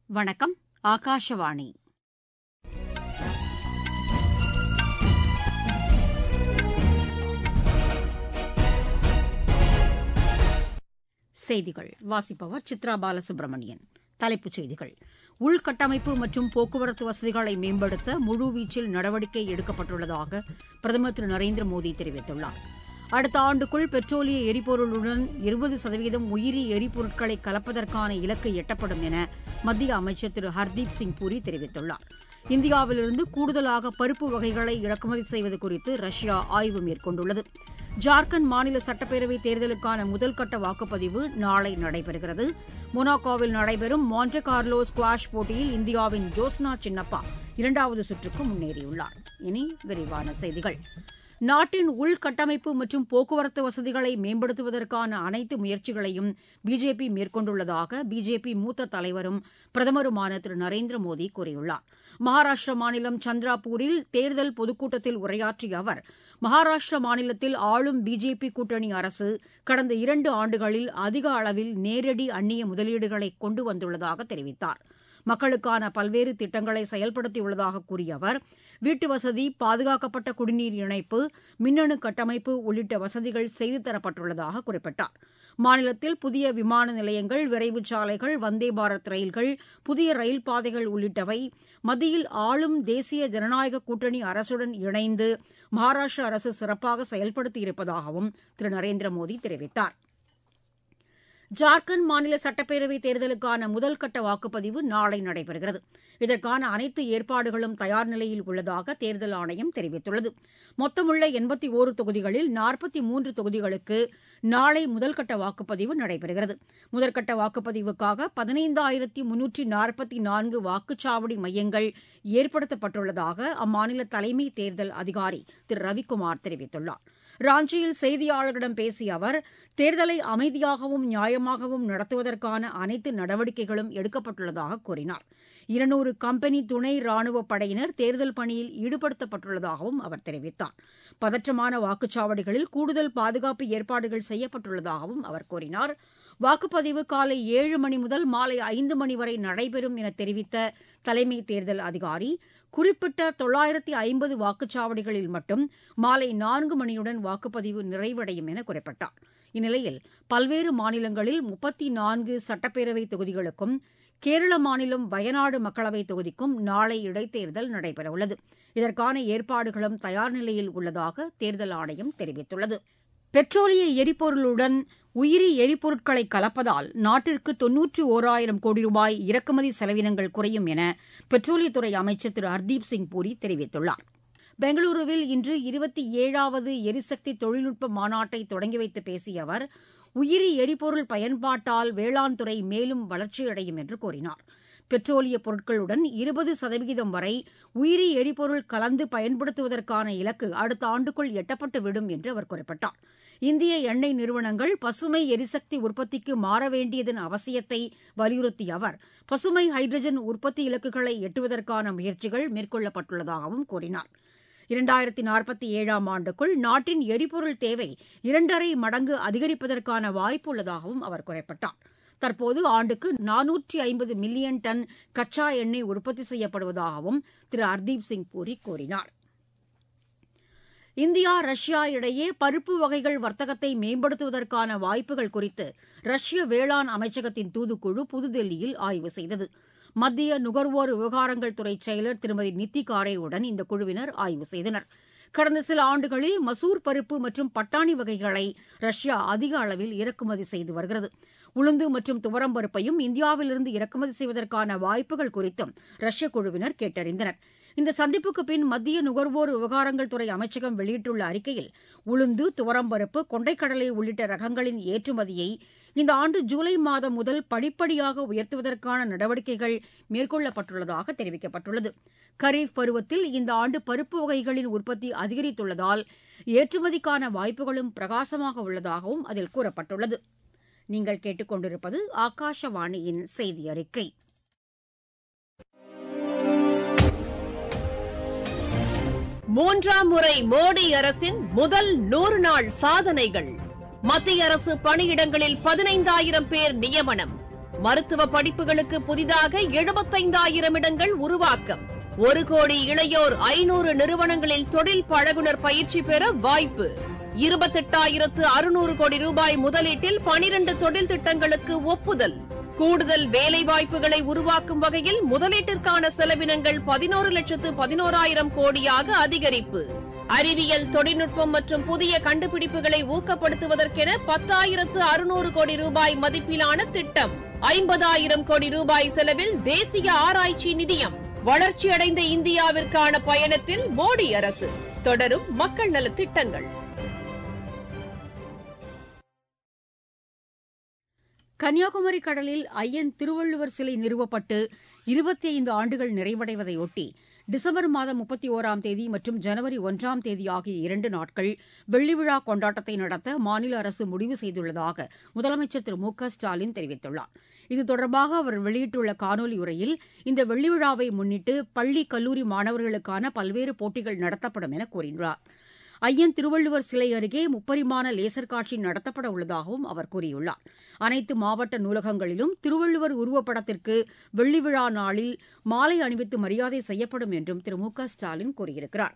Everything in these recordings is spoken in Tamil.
வணக்கம் ஆகாஷவாணி செய்திகள் வாசிப்பவர் சித்ரா பாலசுப்ரமணியன் தலைப்புச் செய்திகள் உள்கட்டமைப்பு மற்றும் போக்குவரத்து வசதிகளை மேம்படுத்த முழுவீச்சில் நடவடிக்கை எடுக்கப்பட்டுள்ளதாக பிரதமர் திரு நரேந்திர மோடி தெரிவித்துள்ளார் அடுத்த ஆண்டுக்குள் பெட்ரோலிய எரிபொருளுடன் இருபது சதவீதம் உயிரி எரிபொருட்களை கலப்பதற்கான இலக்கு எட்டப்படும் என மத்திய அமைச்சர் திரு ஹர்தீப் சிங் பூரி தெரிவித்துள்ளார் இந்தியாவிலிருந்து கூடுதலாக பருப்பு வகைகளை இறக்குமதி செய்வது குறித்து ரஷ்யா ஆய்வு மேற்கொண்டுள்ளது ஜார்க்கண்ட் மாநில சட்டப்பேரவைத் தேர்தலுக்கான முதல்கட்ட வாக்குப்பதிவு நாளை நடைபெறுகிறது மொனாக்கோவில் நடைபெறும் மான்டே கார்லோ ஸ்குவாஷ் போட்டியில் இந்தியாவின் ஜோஸ்னா சின்னப்பா இரண்டாவது சுற்றுக்கு முன்னேறியுள்ளார் இனி விரிவான செய்திகள் நாட்டின் உள்கட்டமைப்பு மற்றும் போக்குவரத்து வசதிகளை மேம்படுத்துவதற்கான அனைத்து முயற்சிகளையும் பிஜேபி மேற்கொண்டுள்ளதாக பிஜேபி மூத்த தலைவரும் பிரதமருமான திரு நரேந்திர மோடி கூறியுள்ளார் மகாராஷ்டிர மாநிலம் சந்திராபூரில் தேர்தல் பொதுக்கூட்டத்தில் உரையாற்றிய அவர் மகாராஷ்டிர மாநிலத்தில் ஆளும் பிஜேபி கூட்டணி அரசு கடந்த இரண்டு ஆண்டுகளில் அதிக அளவில் நேரடி அந்நிய முதலீடுகளை கொண்டு வந்துள்ளதாக தெரிவித்தார் மக்களுக்கான பல்வேறு திட்டங்களை செயல்படுத்தியுள்ளதாக கூறிய அவர் வீட்டு வசதி பாதுகாக்கப்பட்ட குடிநீர் இணைப்பு மின்னணு கட்டமைப்பு உள்ளிட்ட வசதிகள் செய்து தரப்பட்டுள்ளதாக குறிப்பிட்டார் மாநிலத்தில் புதிய விமான நிலையங்கள் விரைவு சாலைகள் வந்தே பாரத் ரயில்கள் புதிய ரயில் பாதைகள் உள்ளிட்டவை மத்தியில் ஆளும் தேசிய ஜனநாயக கூட்டணி அரசுடன் இணைந்து மகாராஷ்டிர அரசு சிறப்பாக செயல்படுத்தியிருப்பதாகவும் திரு நரேந்திர மோடி தெரிவித்தாா் ஜார்க்கண்ட் மாநில சட்டப்பேரவைத் தேர்தலுக்கான முதல்கட்ட வாக்குப்பதிவு நாளை நடைபெறுகிறது இதற்கான அனைத்து ஏற்பாடுகளும் தயார் நிலையில் உள்ளதாக தேர்தல் ஆணையம் தெரிவித்துள்ளது மொத்தமுள்ள எண்பத்தி ஓரு தொகுதிகளில் நாற்பத்தி மூன்று தொகுதிகளுக்கு நாளை முதல்கட்ட வாக்குப்பதிவு நடைபெறுகிறது முதற்கட்ட வாக்குப்பதிவுக்காக பதினைந்தாயிரத்தி முன்னூற்றி நாற்பத்தி நான்கு வாக்குச்சாவடி மையங்கள் ஏற்படுத்தப்பட்டுள்ளதாக அம்மாநில தலைமை தேர்தல் அதிகாரி திரு ரவிக்குமார் தெரிவித்துள்ளார் ராஞ்சியில் செய்தியாளர்களிடம் பேசிய அவர் தேர்தலை அமைதியாகவும் நியாயமாகவும் நடத்துவதற்கான அனைத்து நடவடிக்கைகளும் எடுக்கப்பட்டுள்ளதாக கூறினார் இருநூறு கம்பெனி துணை ராணுவ படையினர் தேர்தல் பணியில் ஈடுபடுத்தப்பட்டுள்ளதாகவும் அவர் தெரிவித்தார் பதற்றமான வாக்குச்சாவடிகளில் கூடுதல் பாதுகாப்பு ஏற்பாடுகள் செய்யப்பட்டுள்ளதாகவும் அவர் கூறினார் வாக்குப்பதிவு காலை ஏழு மணி முதல் மாலை ஐந்து மணி வரை நடைபெறும் என தெரிவித்த தலைமை தேர்தல் அதிகாரி குறிப்பிட்ட தொள்ளாயிரத்தி ஐம்பது வாக்குச்சாவடிகளில் மட்டும் மாலை நான்கு மணியுடன் வாக்குப்பதிவு நிறைவடையும் என குறிப்பிட்டார் இந்நிலையில் பல்வேறு மாநிலங்களில் முப்பத்தி நான்கு சட்டப்பேரவை தொகுதிகளுக்கும் கேரள மாநிலம் வயநாடு மக்களவைத் தொகுதிக்கும் நாளை இடைத்தேர்தல் நடைபெறவுள்ளது இதற்கான ஏற்பாடுகளும் தயார் நிலையில் உள்ளதாக தேர்தல் ஆணையம் தெரிவித்துள்ளது பெட்ரோலிய எரிபொருளுடன் உயிரி எரிபொருட்களை கலப்பதால் நாட்டிற்கு தொன்னூற்றி ஓராயிரம் கோடி ரூபாய் இறக்குமதி செலவினங்கள் குறையும் என பெட்ரோலியத்துறை அமைச்சர் திரு ஹர்தீப் சிங் பூரி தெரிவித்துள்ளார் பெங்களூருவில் இன்று இருபத்தி ஏழாவது எரிசக்தி தொழில்நுட்ப மாநாட்டை தொடங்கி வைத்து பேசிய அவர் உயிரி எரிபொருள் பயன்பாட்டால் வேளாண் துறை மேலும் வளர்ச்சியடையும் என்று கூறினார் பெட்ரோலிய பொருட்களுடன் இருபது சதவிகிதம் வரை உயிரி எரிபொருள் கலந்து பயன்படுத்துவதற்கான இலக்கு அடுத்த ஆண்டுக்குள் எட்டப்பட்டுவிடும் என்று அவர் குறிப்பிட்டார் இந்திய எண்ணெய் நிறுவனங்கள் பசுமை எரிசக்தி உற்பத்திக்கு மாற வேண்டியதன் அவசியத்தை வலியுறுத்திய அவர் பசுமை ஹைட்ரஜன் உற்பத்தி இலக்குகளை எட்டுவதற்கான முயற்சிகள் மேற்கொள்ளப்பட்டுள்ளதாகவும் கூறினார் இரண்டாயிரத்தி நாற்பத்தி ஏழாம் ஆண்டுக்குள் நாட்டின் எரிபொருள் தேவை இரண்டரை மடங்கு அதிகரிப்பதற்கான வாய்ப்பு உள்ளதாகவும் அவர் குறிப்பிட்டார் தற்போது ஆண்டுக்கு நானூற்றி ஐம்பது மில்லியன் டன் கச்சா எண்ணெய் உற்பத்தி செய்யப்படுவதாகவும் திரு ஹர்தீப் சிங் பூரி கூறினார் இந்தியா ரஷ்யா இடையே பருப்பு வகைகள் வர்த்தகத்தை மேம்படுத்துவதற்கான வாய்ப்புகள் குறித்து ரஷ்ய வேளாண் அமைச்சகத்தின் தூதுக்குழு புதுதில்லியில் ஆய்வு செய்தது மத்திய நுகர்வோர் விவகாரங்கள் துறை செயலர் திருமதி நித்தி காரேவுடன் இந்த குழுவினர் ஆய்வு செய்தனர் கடந்த சில ஆண்டுகளில் மசூர் பருப்பு மற்றும் பட்டாணி வகைகளை ரஷ்யா அதிக அளவில் இறக்குமதி செய்து வருகிறது உளுந்து மற்றும் துவரம் பருப்பையும் இந்தியாவிலிருந்து இறக்குமதி செய்வதற்கான வாய்ப்புகள் குறித்தும் ரஷ்ய குழுவினர் கேட்டறிந்தனர் இந்த சந்திப்புக்கு பின் மத்திய நுகர்வோர் விவகாரங்கள் துறை அமைச்சகம் வெளியிட்டுள்ள அறிக்கையில் உளுந்து துவரம்பருப்பு கொண்டைக்கடலை உள்ளிட்ட ரகங்களின் ஏற்றுமதியை இந்த ஆண்டு ஜூலை மாதம் முதல் படிப்படியாக உயர்த்துவதற்கான நடவடிக்கைகள் மேற்கொள்ளப்பட்டுள்ளதாக தெரிவிக்கப்பட்டுள்ளது கரீஃப் பருவத்தில் இந்த ஆண்டு பருப்பு வகைகளின் உற்பத்தி அதிகரித்துள்ளதால் ஏற்றுமதிக்கான வாய்ப்புகளும் பிரகாசமாக உள்ளதாகவும் அதில் கூறப்பட்டுள்ளது நீங்கள் கேட்டுக்கொண்டிருப்பது ஆகாஷவாணியின் செய்தி அறிக்கை மூன்றாம் முறை மோடி அரசின் முதல் நூறு நாள் சாதனைகள் மத்திய அரசு பணியிடங்களில் பதினைந்தாயிரம் பேர் நியமனம் மருத்துவ படிப்புகளுக்கு புதிதாக எழுபத்தைந்தாயிரம் இடங்கள் உருவாக்கம் ஒரு கோடி இளையோர் ஐநூறு நிறுவனங்களில் தொழில் பழகுனர் பயிற்சி பெற வாய்ப்பு இருபத்தெட்டாயிரத்து அறுநூறு கோடி ரூபாய் முதலீட்டில் பனிரண்டு தொழில் திட்டங்களுக்கு ஒப்புதல் கூடுதல் வேலைவாய்ப்புகளை உருவாக்கும் வகையில் முதலீட்டிற்கான செலவினங்கள் பதினோரு லட்சத்து பதினோராயிரம் கோடியாக அதிகரிப்பு அறிவியல் தொழில்நுட்பம் மற்றும் புதிய கண்டுபிடிப்புகளை ஊக்கப்படுத்துவதற்கென பத்தாயிரத்து அறுநூறு கோடி ரூபாய் மதிப்பிலான திட்டம் ஐம்பதாயிரம் கோடி ரூபாய் செலவில் தேசிய ஆராய்ச்சி நிதியம் வளர்ச்சியடைந்த இந்தியாவிற்கான பயணத்தில் மோடி அரசு தொடரும் மக்கள் நலத் திட்டங்கள் கன்னியாகுமரி கடலில் ஐயன் திருவள்ளுவர் சிலை நிறுவப்பட்டு இருபத்தி ஐந்து ஆண்டுகள் நிறைவடைவதையொட்டி டிசம்பர் மாதம் முப்பத்தி ஓராம் தேதி மற்றும் ஜனவரி ஒன்றாம் தேதி ஆகிய இரண்டு நாட்கள் வெள்ளி விழா கொண்டாட்டத்தை நடத்த மாநில அரசு முடிவு செய்துள்ளதாக முதலமைச்சர் திரு மு க ஸ்டாலின் தெரிவித்துள்ளார் இது தொடர்பாக அவர் வெளியிட்டுள்ள காணொலி உரையில் இந்த வெள்ளி விழாவை முன்னிட்டு பள்ளி கல்லூரி மாணவர்களுக்கான பல்வேறு போட்டிகள் நடத்தப்படும் என கூறியுள்ளார் ஐயன் திருவள்ளுவர் சிலை அருகே முப்பரிமாண லேசர் காட்சி நடத்தப்பட உள்ளதாகவும் அவர் கூறியுள்ளார் அனைத்து மாவட்ட நூலகங்களிலும் திருவள்ளுவர் உருவப்படத்திற்கு வெள்ளி விழா நாளில் மாலை அணிவித்து மரியாதை செய்யப்படும் என்றும் திரு மு க ஸ்டாலின் கூறியிருக்கிறார்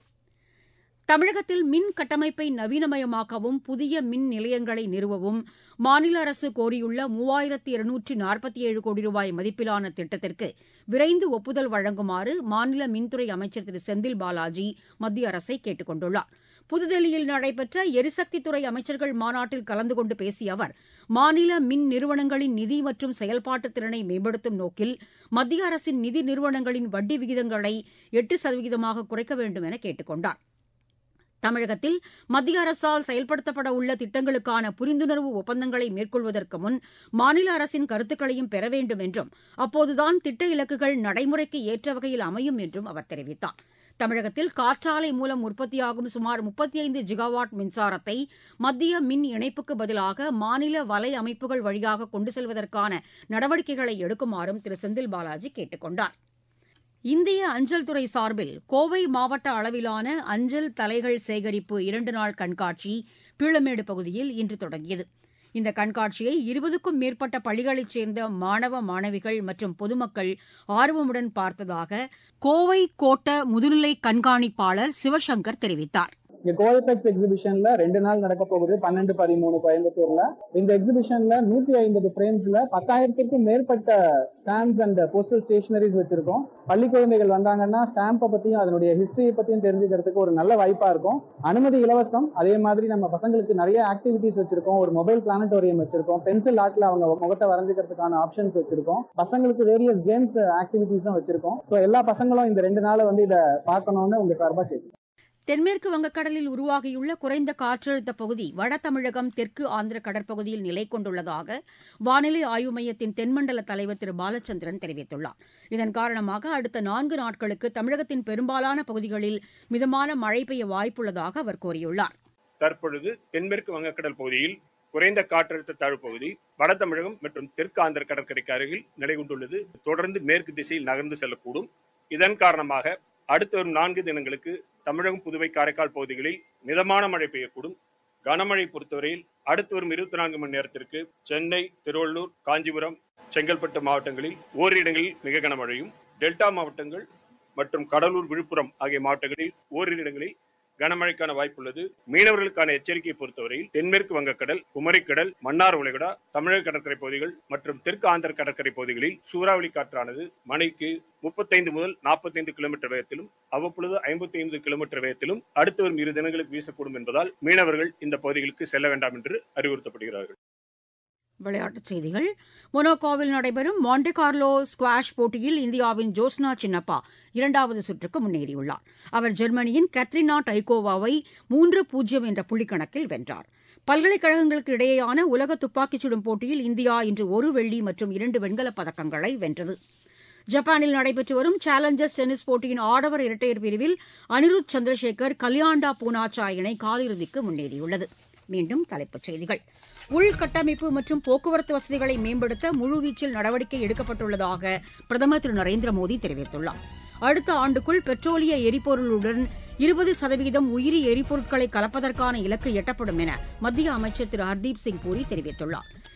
தமிழகத்தில் மின் கட்டமைப்பை நவீனமயமாக்கவும் புதிய மின் நிலையங்களை நிறுவவும் மாநில அரசு கோரியுள்ள மூவாயிரத்து இருநூற்றி நாற்பத்தி ஏழு கோடி ரூபாய் மதிப்பிலான திட்டத்திற்கு விரைந்து ஒப்புதல் வழங்குமாறு மாநில மின்துறை அமைச்சர் திரு செந்தில் பாலாஜி மத்திய அரசை கேட்டுக் கொண்டுள்ளார் புதுதில்லியில் நடைபெற்ற எரிசக்தித்துறை அமைச்சர்கள் மாநாட்டில் கலந்து கொண்டு பேசிய அவர் மாநில மின் நிறுவனங்களின் நிதி மற்றும் செயல்பாட்டு திறனை மேம்படுத்தும் நோக்கில் மத்திய அரசின் நிதி நிறுவனங்களின் வட்டி விகிதங்களை எட்டு சதவீதமாக குறைக்க வேண்டும் என கேட்டுக் கொண்டார் தமிழகத்தில் மத்திய அரசால் செயல்படுத்தப்பட உள்ள திட்டங்களுக்கான புரிந்துணர்வு ஒப்பந்தங்களை மேற்கொள்வதற்கு முன் மாநில அரசின் கருத்துக்களையும் பெற வேண்டும் என்றும் அப்போதுதான் திட்ட இலக்குகள் நடைமுறைக்கு ஏற்ற வகையில் அமையும் என்றும் அவர் தெரிவித்தார் தமிழகத்தில் காற்றாலை மூலம் உற்பத்தியாகும் சுமார் முப்பத்தி ஐந்து ஜிகாவாட் மின்சாரத்தை மத்திய மின் இணைப்புக்கு பதிலாக மாநில வலை அமைப்புகள் வழியாக கொண்டு செல்வதற்கான நடவடிக்கைகளை எடுக்குமாறும் திரு செந்தில் பாலாஜி கேட்டுக் கொண்டார் இந்திய அஞ்சல் துறை சார்பில் கோவை மாவட்ட அளவிலான அஞ்சல் தலைகள் சேகரிப்பு இரண்டு நாள் கண்காட்சி பீளமேடு பகுதியில் இன்று தொடங்கியது இந்த கண்காட்சியை இருபதுக்கும் மேற்பட்ட பள்ளிகளைச் சேர்ந்த மாணவ மாணவிகள் மற்றும் பொதுமக்கள் ஆர்வமுடன் பார்த்ததாக கோவை கோட்ட முதுநிலை கண்காணிப்பாளர் சிவசங்கர் தெரிவித்தார் இங்க கோயபெக்ஸ் எக்ஸிபிஷன்ல ரெண்டு நாள் நடக்க போகுது பன்னெண்டு பதிமூணு கோயம்புத்தூர்ல இந்த எக்ஸிபிஷன்ல நூத்தி ஐம்பது ஃப்ரேம்ஸ்ல பத்தாயிரத்திற்கும் மேற்பட்ட ஸ்டாம்ப்ஸ் அண்ட் போஸ்டல் ஸ்டேஷனரிஸ் வச்சிருக்கோம் பள்ளி குழந்தைகள் வந்தாங்கன்னா ஸ்டாம்பை பத்தியும் அதனுடைய ஹிஸ்டரியை பத்தியும் தெரிஞ்சுக்கிறதுக்கு ஒரு நல்ல வாய்ப்பா இருக்கும் அனுமதி இலவசம் அதே மாதிரி நம்ம பசங்களுக்கு நிறைய ஆக்டிவிட்டிஸ் வச்சிருக்கோம் ஒரு மொபைல் பிளானட்டோரியம் வச்சிருக்கோம் பென்சில் ஆர்ட்ல அவங்க முகத்தை வரைஞ்சுக்கிறதுக்கான ஆப்ஷன்ஸ் வச்சிருக்கோம் பசங்களுக்கு வேரியஸ் கேம்ஸ் ஆக்டிவிட்டிஸும் வச்சிருக்கோம் ஸோ எல்லா பசங்களும் இந்த ரெண்டு நாளை வந்து இதை பார்க்கணும்னு உங்க சார்பா கேட்குறேன் தென்மேற்கு வங்கக்கடலில் உருவாகியுள்ள குறைந்த காற்றழுத்த பகுதி வட தமிழகம் தெற்கு ஆந்திர கடற்பகுதியில் நிலை கொண்டுள்ளதாக வானிலை ஆய்வு மையத்தின் தென்மண்டல தலைவர் திரு பாலச்சந்திரன் தெரிவித்துள்ளார் இதன் காரணமாக அடுத்த நான்கு நாட்களுக்கு தமிழகத்தின் பெரும்பாலான பகுதிகளில் மிதமான மழை பெய்ய வாய்ப்புள்ளதாக அவர் கூறியுள்ளார் தற்பொழுது தென்மேற்கு வங்கக்கடல் பகுதியில் குறைந்த காற்றழுத்த தாழ்வு பகுதி வட தமிழகம் மற்றும் தெற்கு ஆந்திர கடற்கரைக்கு அருகில் நிலை கொண்டுள்ளது தொடர்ந்து மேற்கு திசையில் நகர்ந்து செல்லக்கூடும் இதன் காரணமாக அடுத்த வரும் நான்கு தினங்களுக்கு தமிழகம் புதுவை காரைக்கால் பகுதிகளில் மிதமான மழை பெய்யக்கூடும் கனமழை பொறுத்தவரையில் அடுத்து வரும் இருபத்தி நான்கு மணி நேரத்திற்கு சென்னை திருவள்ளூர் காஞ்சிபுரம் செங்கல்பட்டு மாவட்டங்களில் ஓரிரு இடங்களில் மிக கனமழையும் டெல்டா மாவட்டங்கள் மற்றும் கடலூர் விழுப்புரம் ஆகிய மாவட்டங்களில் ஓரிரு இடங்களில் கனமழைக்கான வாய்ப்புள்ளது மீனவர்களுக்கான எச்சரிக்கையை பொறுத்தவரையில் தென்மேற்கு வங்கக்கடல் குமரிக்கடல் மன்னார் உலகடா தமிழக கடற்கரை பகுதிகள் மற்றும் தெற்கு ஆந்திர கடற்கரை பகுதிகளில் சூறாவளி காற்றானது மணிக்கு முப்பத்தைந்து முதல் நாற்பத்தைந்து கிலோமீட்டர் வேகத்திலும் அவ்வப்பொழுது ஐம்பத்தி ஐந்து கிலோமீட்டர் வேகத்திலும் அடுத்து வரும் இரு தினங்களுக்கு வீசக்கூடும் என்பதால் மீனவர்கள் இந்த பகுதிகளுக்கு செல்ல வேண்டாம் என்று அறிவுறுத்தப்படுகிறார்கள் விளையாட்டுச் செய்திகள் மொனாக்கோவில் நடைபெறும் மாண்டே கார்லோ ஸ்குவாஷ் போட்டியில் இந்தியாவின் ஜோஸ்னா சின்னப்பா இரண்டாவது சுற்றுக்கு முன்னேறியுள்ளார் அவர் ஜெர்மனியின் கத்ரினா டைகோவாவை மூன்று பூஜ்ஜியம் என்ற புள்ளிக்கணக்கில் வென்றார் பல்கலைக்கழகங்களுக்கு இடையேயான உலக துப்பாக்கிச் சுடும் போட்டியில் இந்தியா இன்று ஒரு வெள்ளி மற்றும் இரண்டு வெண்கலப் பதக்கங்களை வென்றது ஜப்பானில் நடைபெற்று வரும் சேலஞ்சர்ஸ் டென்னிஸ் போட்டியின் ஆடவர் இரட்டையர் பிரிவில் அனிருத் சந்திரசேகர் கல்யாண்டா பூனாச்சா இணை காலிறுதிக்கு முன்னேறியுள்ளது மீண்டும் தலைப்புச் செய்திகள் உள்கட்டமைப்பு மற்றும் போக்குவரத்து வசதிகளை மேம்படுத்த முழுவீச்சில் நடவடிக்கை எடுக்கப்பட்டுள்ளதாக பிரதமர் திரு நரேந்திர மோடி தெரிவித்துள்ளார் அடுத்த ஆண்டுக்குள் பெட்ரோலிய எரிபொருளுடன் இருபது சதவீதம் உயிரி எரிபொருட்களை கலப்பதற்கான இலக்கு எட்டப்படும் என மத்திய அமைச்சர் திரு ஹர்தீப் சிங் பூரி தெரிவித்துள்ளார்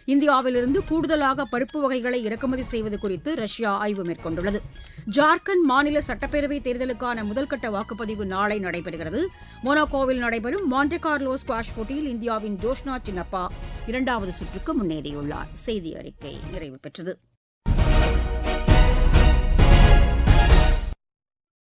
இந்தியாவிலிருந்து கூடுதலாக பருப்பு வகைகளை இறக்குமதி செய்வது குறித்து ரஷ்யா ஆய்வு மேற்கொண்டுள்ளது ஜார்க்கண்ட் மாநில சட்டப்பேரவைத் தேர்தலுக்கான முதல்கட்ட வாக்குப்பதிவு நாளை நடைபெறுகிறது மொனாகோவில் நடைபெறும் மாண்டே கார்லோ ஸ்குவாஷ் போட்டியில் இந்தியாவின் ஜோஷ்னா சின்னப்பா இரண்டாவது சுற்றுக்கு முன்னேறியுள்ளார் செய்தி அறிக்கை நிறைவு பெற்றது